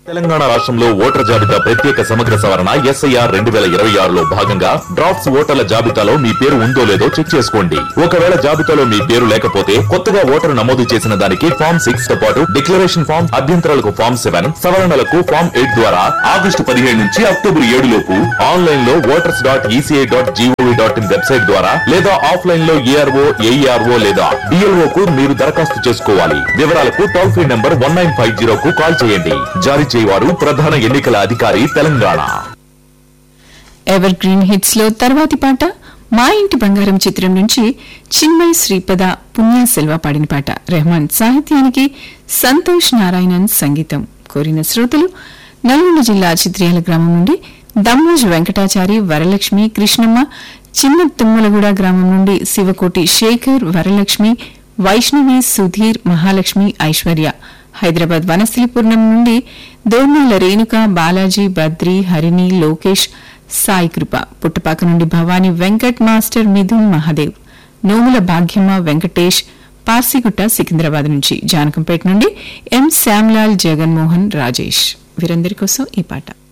తెలంగాణ రాష్ట్రంలో ఓటర్ జాబితా ప్రత్యేక సమగ్ర సవరణ ఎస్ఐఆర్ రెండు వేల ఇరవై ఆరులో భాగంగా డ్రాఫ్ట్స్ ఓటర్ల జాబితాలో మీ పేరు ఉందో లేదో చెక్ చేసుకోండి ఒకవేళ జాబితాలో మీ పేరు లేకపోతే కొత్తగా ఓటరు నమోదు చేసిన దానికి ఫామ్ సిక్స్ తో పాటు డిక్లరేషన్ ఫామ్ అభ్యంతరాలకు ఫామ్ సెవెన్ సవరణలకు ఫామ్ ఎయిట్ ద్వారా ఆగస్టు పదిహేడు నుంచి అక్టోబర్ ఏడు లోపు ఆన్లైన్ లో voters dot ECI dot gov dot in website ద్వారా లేదా ఆఫ్లైన్ లో ఏఆర్ఓ ఏఈఆర్ఓ లేదా డిఎల్ఓ కు మీరు దరఖాస్తు చేసుకోవాలి వివరాలకు toll free number one nine five zero కు కాల్ చేయండి జారీ చేయవారు ప్రధాన ఎన్నికల అధికారి తెలంగాణ ఎవర్ గ్రీన్ హిట్స్ లో తర్వాతి పాట మా ఇంటి బంగారం చిత్రం నుంచి చిన్మయ్ శ్రీపద పుణ్య సెల్వ పాడిన పాట రెహమాన్ సాహిత్యానికి సంతోష్ నారాయణన్ సంగీతం కోరిన శ్రోతలు నల్గొండ జిల్లా చిత్రియాల గ్రామం నుండి దమ్మోజ్ వెంకటాచారి వరలక్ష్మి కృష్ణమ్మ చిన్న తుమ్మలగూడ గ్రామం నుండి శివకోటి శేఖర్ వరలక్ష్మి వైష్ణవి సుధీర్ మహాలక్ష్మి ఐశ్వర్య హైదరాబాద్ వనస్థలిపురం నుండి దోర్నాల రేణుక బాలాజీ బద్రి హరిణి లోకేష్ సాయి కృప పుట్టపాక నుండి భవానీ వెంకట్ మాస్టర్ మిథున్ మహాదేవ్ నోముల భాగ్యమ్మ వెంకటేష్ పార్సిగుట్ట సికింద్రాబాద్ నుంచి జానకంపేట నుండి ఎం శ్యామ్లాల్ జగన్మోహన్ రాజేష్ వీరందరి కోసం ఈ పాట